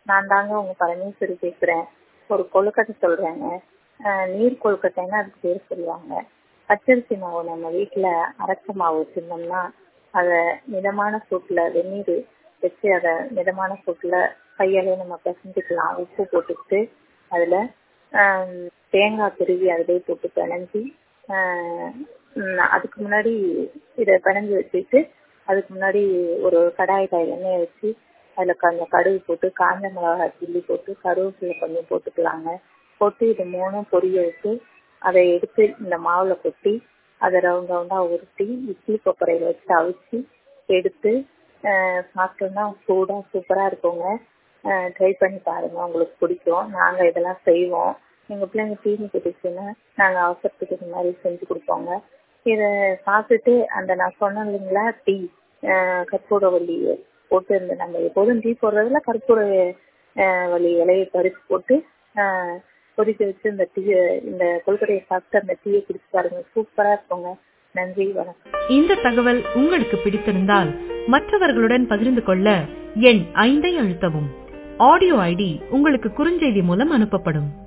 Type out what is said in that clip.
நான் தாங்க உங்க பரமேஸ்வரி பேசுறேன் ஒரு கொழுக்கட்டை சொல்றேங்க அஹ் நீர் கொழுக்கட்டைன்னு அதுக்கு பேர் சொல்லுவாங்க பச்சரிசி மாவு நம்ம வீட்டுல அரைச்ச மாவு வச்சிருந்தோம்னா அத மிதமான சூட்டுல வெந்நீர் வச்சு அத மிதமான சூட்டுல கையாலே நம்ம பிசைஞ்சுக்கலாம் உப்பு போட்டுக்கிட்டு அதுல ஆஹ் தேங்காய் துருவி அதிலே போட்டு பிணைஞ்சி ஆஹ் உம் அதுக்கு முன்னாடி இதை பிணைஞ்சு வச்சுட்டு அதுக்கு முன்னாடி ஒரு கடாயில எண்ணெயை வச்சு அதுல கொஞ்சம் கடுகு போட்டு காஞ்ச மிளகாய் கிள்ளி போட்டு கருவேப்பிலை கொஞ்சம் போட்டுக்கலாங்க போட்டு இது மூணும் பொரிய வச்சு அதை எடுத்து இந்த மாவுல கொட்டி அதை ரவுண்ட் ரவுண்டா உருட்டி இட்லி கொப்பரையில வச்சு அவிச்சு எடுத்து ஆஹ் சாப்பிட்டோம்னா சூடா சூப்பரா இருக்குங்க ட்ரை பண்ணி பாருங்க உங்களுக்கு பிடிக்கும் நாங்க இதெல்லாம் செய்வோம் எங்க பிள்ளைங்க தீனி குடிச்சுன்னா நாங்க அவசரத்துக்கு இந்த மாதிரி செஞ்சு கொடுப்போங்க இதை சாப்பிட்டுட்டு அந்த நான் சொன்னேன் இல்லைங்களா டீ கற்பூரவள்ளி போட்டு இந்த நம்ம எப்போதும் டீ போடுறதுல கற்பூர ஆஹ் வள்ளி இலையை பறிச்சு போட்டு ஆஹ் கொதிக்க வச்சு இந்த டீ இந்த கொழுக்கட்டையை சாப்பிட்டு அந்த டீயை குடிச்சு பாருங்க சூப்பரா இருக்குங்க நன்றி வணக்கம் இந்த தகவல் உங்களுக்கு பிடித்திருந்தால் மற்றவர்களுடன் பகிர்ந்து கொள்ள எண் ஐந்தை அழுத்தவும் ஆடியோ ஐடி உங்களுக்கு குறுஞ்செய்தி மூலம் அனுப்பப்படும்